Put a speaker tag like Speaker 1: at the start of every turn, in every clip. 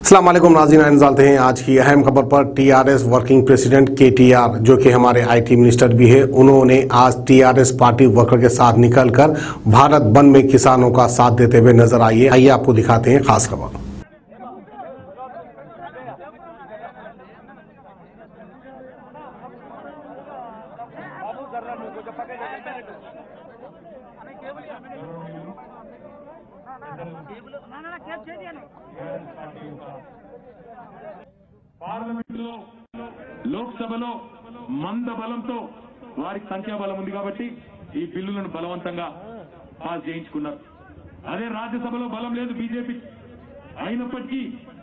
Speaker 1: अस्सलाम वालेकुम नाज़रीन आइए डालते हैं आज की अहम खबर पर टीआरएस वर्किंग प्रेसिडेंट केटीआर जो कि हमारे आईटी मिनिस्टर भी है उन्होंने आज टीआरएस पार्टी वर्कर के साथ निकलकर भारत बंद में किसानों का साथ देते हुए नजर आइए आइए आपको दिखाते हैं खास खबर
Speaker 2: పార్లమెంటులో లోక్సభలో మంద బలంతో వారికి సంఖ్యాబలం ఉంది కాబట్టి ఈ బిల్లులను బలవంతంగా పాస్ చేయించుకున్నారు అదే రాజ్యసభలో బలం లేదు బీజేపీ అయినప్పటికీ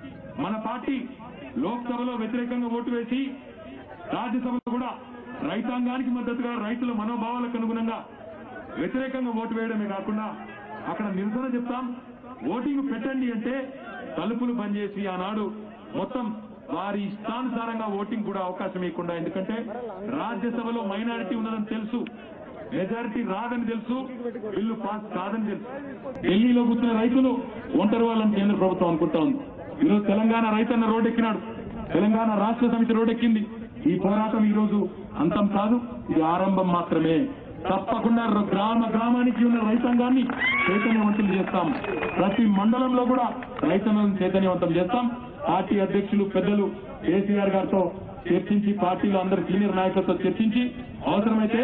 Speaker 2: మన పార్టీ లోక్సభలో వ్యతిరేకంగా ఓటు వేసి రాజ్యసభలో కూడా రైతాంగానికి మద్దతుగా రైతుల మనోభావాలకు అనుగుణంగా వ్యతిరేకంగా ఓటు వేయడమే కాకుండా అక్కడ నిరసన చెప్తాం ఓటింగ్ పెట్టండి అంటే తలుపులు బంద్ చేసి ఆనాడు మొత్తం వారి ఇష్టానుసారంగా ఓటింగ్ కూడా అవకాశం ఇవ్వకుండా ఎందుకంటే రాజ్యసభలో మైనారిటీ ఉన్నదని తెలుసు మెజారిటీ రాదని తెలుసు బిల్లు పాస్ కాదని తెలుసు ఢిల్లీలో కూర్చున్న రైతులు ఒంటరి వాళ్ళని కేంద్ర ప్రభుత్వం అనుకుంటా ఉంది ఈరోజు తెలంగాణ రైతన్న రోడ్డెక్కినాడు తెలంగాణ రాష్ట్ర సమితి రోడ్డెక్కింది ఈ పోరాటం ఈ రోజు అంతం కాదు ఇది ఆరంభం మాత్రమే తప్పకుండా ర- గ్రామ గ్రామానికి ఉన్న రైతాంగాన్ని చైతన్యవంతం చేస్తాం ప్రతి మండలంలో కూడా రైతాంగాన్ని చైతన్యవంతం చేస్తాం పార్టీ అధ్యక్షులు పెద్దలు కేసీఆర్ గారితో చర్చించి పార్టీలో అందరు సీనియర్ నాయకులతో చర్చించి అవసరమైతే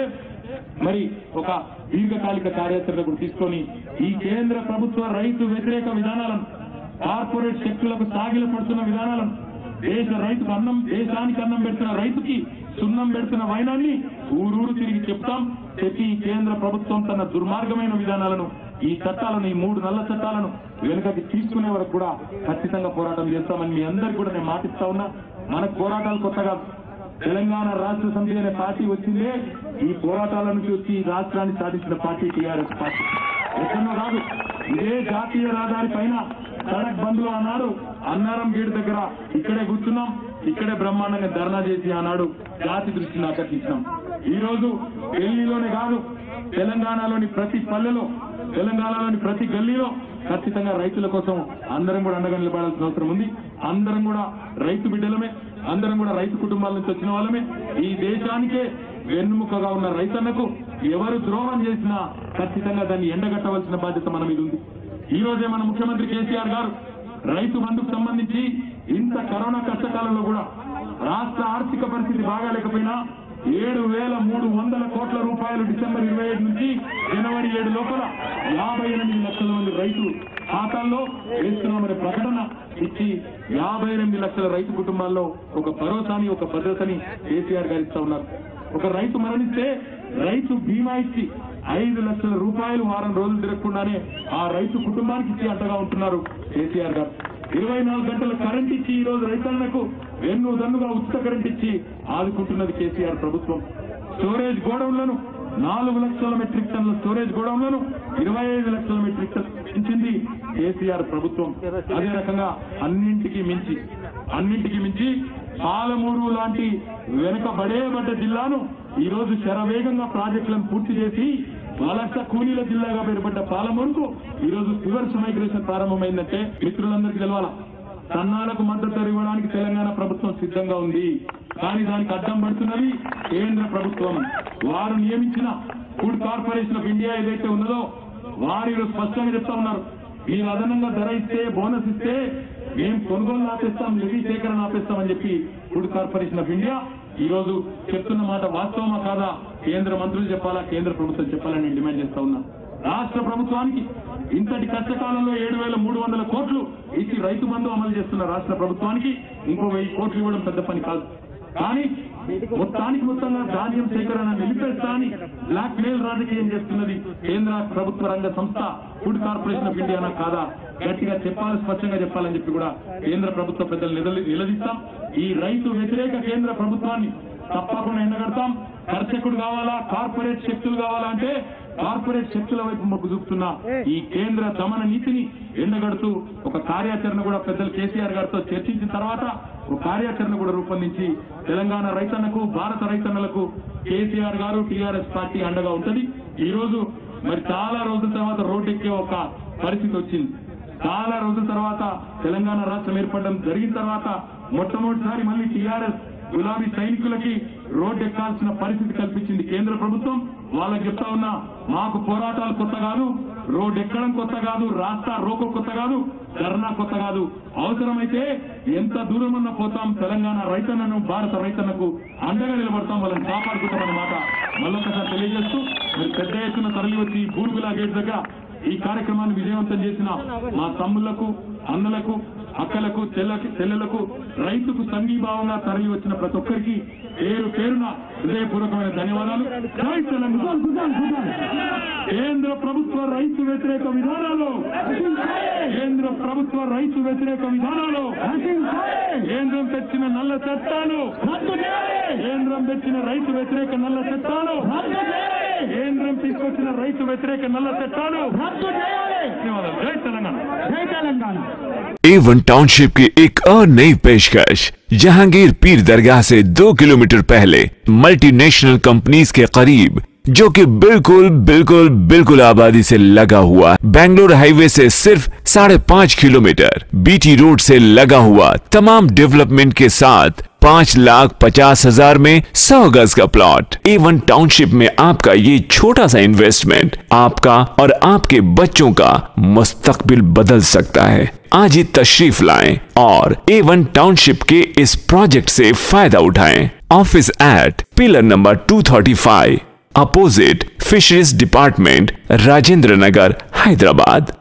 Speaker 2: మరి ఒక దీర్ఘకాలిక కార్యాచరణ కూడా తీసుకొని ఈ కేంద్ర ప్రభుత్వ రైతు వ్యతిరేక విధానాలను కార్పొరేట్ శక్తులకు సాగిల పడుతున్న విధానాలను దేశ రైతుకు అన్నం దేశానికి అన్నం పెడుతున్న రైతుకి సున్నం పెడుతున్న వైనాన్ని ఊరూరు తిరిగి చెప్తాం చెప్పి ఈ కేంద్ర ప్రభుత్వం తన దుర్మార్గమైన విధానాలను ఈ చట్టాలను ఈ మూడు నల్ల చట్టాలను వెనుకకి తీసుకునే వరకు కూడా ఖచ్చితంగా పోరాటం చేస్తామని మీ అందరికి కూడా నేను మాటిస్తా ఉన్నా మన పోరాటాలు కొత్తగా తెలంగాణ రాష్ట్ర సమితి అనే పార్టీ వచ్చిందే ఈ పోరాటాల నుంచి వచ్చి ఈ రాష్ట్రాన్ని సాధించిన పార్టీ టీఆర్ఎస్ పార్టీ ఎక్కడో కాదు ఇదే జాతీయ రహదారి పైన సడక్ బంద్ లో అన్నాడు అన్నారం గేట్ దగ్గర ఇక్కడే కూర్చున్నాం ఇక్కడే బ్రహ్మాండంగా ధర్నా చేసి ఆనాడు జాతి దృష్టిని ఆకర్షించినాం ఈ రోజు ఢిల్లీలోనే కాదు తెలంగాణలోని ప్రతి పల్లెలో తెలంగాణలోని ప్రతి గల్లీలో ఖచ్చితంగా రైతుల కోసం అందరం కూడా అండగా నిలబడాల్సిన అవసరం ఉంది అందరం కూడా రైతు బిడ్డలమే అందరం కూడా రైతు కుటుంబాల నుంచి వచ్చిన వాళ్ళమే ఈ దేశానికే వెన్నుముకగా ఉన్న రైతన్నకు ఎవరు ద్రోహం చేసినా ఖచ్చితంగా దాన్ని ఎండగట్టవలసిన బాధ్యత మన మీద ఉంది ఈ రోజే మన ముఖ్యమంత్రి కేసీఆర్ గారు రైతు బంధుకు సంబంధించి ఇంత కరోనా కష్టకాలంలో కూడా రాష్ట్ర ఆర్థిక పరిస్థితి బాగాలేకపోయినా ఏడు వేల మూడు వందల కోట్ల రూపాయలు డిసెంబర్ ఇరవై ఏడు నుంచి జనవరి ఏడు లోపల యాభై ఎనిమిది లక్షల మంది రైతులు ఖాతాల్లో వేస్తున్నామనే ప్రకటన ఇచ్చి యాభై ఎనిమిది లక్షల రైతు కుటుంబాల్లో ఒక భరోసాని ఒక భద్రతని కేసీఆర్ గారు ఇస్తా ఉన్నారు ఒక రైతు మరణిస్తే రైతు బీమా ఇచ్చి ఐదు లక్షల రూపాయలు వారం రోజులు తిరగకుండానే ఆ రైతు కుటుంబానికి ఇచ్చి అంటగా ఉంటున్నారు కేసీఆర్ గారు ఇరవై నాలుగు గంటల కరెంట్ ఇచ్చి ఈ రోజు రైతులకు వెన్ను దన్నుగా ఉచిత కరెంట్ ఇచ్చి ఆదుకుంటున్నది కేసీఆర్ ప్రభుత్వం స్టోరేజ్ గోడౌన్లను నాలుగు లక్షల మెట్రిక్ టన్నుల స్టోరేజ్ గోడౌన్లను ఇరవై ఐదు లక్షల మెట్రిక్ టన్ పెంచింది కేసీఆర్ ప్రభుత్వం అదే రకంగా అన్నింటికి మించి అన్నింటికి మించి పాలమూరు లాంటి వెనుకబడేబడ్డ జిల్లాను ఈ రోజు శరవేగంగా ప్రాజెక్టులను పూర్తి చేసి వలస కూలీల జిల్లాగా పేరుపడ్డ పాలమూరుకు ఈ రోజు రివర్స్ మైగ్రేషన్ ప్రారంభమైందంటే మిత్రులందరికీ తెలవాలా సన్నాలకు మద్దతు ఇవ్వడానికి తెలంగాణ ప్రభుత్వం సిద్ధంగా ఉంది కానీ దానికి అడ్డం పడుతున్నది కేంద్ర ప్రభుత్వం వారు నియమించిన ఫుడ్ కార్పొరేషన్ ఆఫ్ ఇండియా ఏదైతే ఉన్నదో వారు ఈరోజు స్పష్టంగా చెప్తా ఉన్నారు మీరు అదనంగా ధర ఇస్తే బోనస్ ఇస్తే మేము కొనుగోలు ఆపేస్తాం నిధి సేకరణ ఆపేస్తామని చెప్పి ఫుడ్ కార్పొరేషన్ ఆఫ్ ఇండియా ఈ రోజు చెప్తున్న మాట వాస్తవమా కాదా కేంద్ర మంత్రులు చెప్పాలా కేంద్ర ప్రభుత్వం చెప్పాలని నేను డిమాండ్ చేస్తా ఉన్నా రాష్ట్ర ప్రభుత్వానికి ఇంతటి కష్టకాలంలో ఏడు వేల మూడు వందల కోట్లు ఇచ్చి రైతు బంధు అమలు చేస్తున్న రాష్ట్ర ప్రభుత్వానికి ఇంకో వెయ్యి కోట్లు ఇవ్వడం పెద్ద పని కాదు కానీ మొత్తానికి మొత్తంగా ధాన్యం సేకరణ నిలిపేస్తా అని బ్లాక్ మెయిల్ రాజకీయం చేస్తున్నది కేంద్ర ప్రభుత్వ రంగ సంస్థ ఫుడ్ కార్పొరేషన్ ఆఫ్ ఇండియానా కాదా గట్టిగా చెప్పాలి స్పష్టంగా చెప్పాలని చెప్పి కూడా కేంద్ర ప్రభుత్వ పెద్దలు నిలది- నిలదీస్తాం ఈ రైతు వ్యతిరేక కేంద్ర ప్రభుత్వాన్ని తప్పకుండా ఎండగడతాం దర్శకుడు కావాలా కార్పొరేట్ శక్తులు కావాలా అంటే కార్పొరేట్ శక్తుల వైపు మొగ్గు చూపుతున్న ఈ కేంద్ర దమన నీతిని ఎండగడుతూ ఒక కార్యాచరణ కూడా పెద్దలు కేసీఆర్ గారితో చర్చించిన తర్వాత ఒక కార్యాచరణ కూడా రూపొందించి తెలంగాణ రైతన్నకు భారత రైతన్నలకు కేసీఆర్ గారు టీఆర్ఎస్ పార్టీ అండగా ఉంటది ఈ రోజు మరి చాలా రోజుల తర్వాత రోడ్డెక్కే ఒక పరిస్థితి వచ్చింది చాలా రోజుల తర్వాత తెలంగాణ రాష్ట్రం ఏర్పడడం జరిగిన తర్వాత మొట్టమొదటిసారి మళ్ళీ టీఆర్ఎస్ గులాబీ సైనికులకి రోడ్డు ఎక్కాల్సిన పరిస్థితి కల్పించింది కేంద్ర ప్రభుత్వం వాళ్ళకి చెప్తా ఉన్నా మాకు పోరాటాలు కొత్త కాదు రోడ్డు ఎక్కడం కొత్త కాదు రాస్తా రోకో కొత్త కాదు ధర్నా కొత్త కాదు అవసరమైతే ఎంత దూరం అన్న పోతాం తెలంగాణ రైతన్నను భారత రైతన్నకు అండగా నిలబడతాం వాళ్ళని కాపాడుకుంటాం అన్నమాట మళ్ళొకసారి తెలియజేస్తూ మరి పెద్ద ఎత్తున తరలి వచ్చి బూరుగులా గేట్ దగ్గర ఈ కార్యక్రమాన్ని విజయవంతం చేసిన మా తమ్ముళ్లకు అన్నలకు అక్కలకు చెల్లకి చెల్లెలకు రైతుకు సంఘీభావంగా తరలి వచ్చిన ప్రతి ఒక్కరికి పేరు పేరున హృదయపూర్వకమైన ధన్యవాదాలు జై తెలంగాణ కేంద్ర ప్రభుత్వ రైతు వ్యతిరేక విధానాలు కేంద్ర ప్రభుత్వ రైతు వ్యతిరేక విధానాలు కేంద్రం తెచ్చిన నల్ల చట్టాలు కేంద్రం తెచ్చిన రైతు వ్యతిరేక నల్ల చట్టాలు కేంద్రం తీసుకొచ్చిన రైతు వ్యతిరేక నల్ల చట్టాలు ధన్యవాదాలు జై తెలంగాణ
Speaker 3: జై తెలంగాణ
Speaker 4: एवन टाउनशिप की एक और नई पेशकश जहांगीर पीर दरगाह से दो किलोमीटर पहले मल्टीनेशनल कंपनीज के करीब जो कि बिल्कुल बिल्कुल बिल्कुल आबादी से लगा हुआ बैंगलोर हाईवे से सिर्फ साढ़े पाँच किलोमीटर बीटी रोड से लगा हुआ तमाम डेवलपमेंट के साथ पाँच लाख पचास हजार में सौ गज का प्लॉट एवन टाउनशिप में आपका ये छोटा सा इन्वेस्टमेंट आपका और आपके बच्चों का मुस्तकबिल बदल सकता है आज ही तशरीफ लाएं और ए वन टाउनशिप के इस प्रोजेक्ट से फायदा उठाएं office at pillar number 235 opposite fisheries department Rajendra Nagar Hyderabad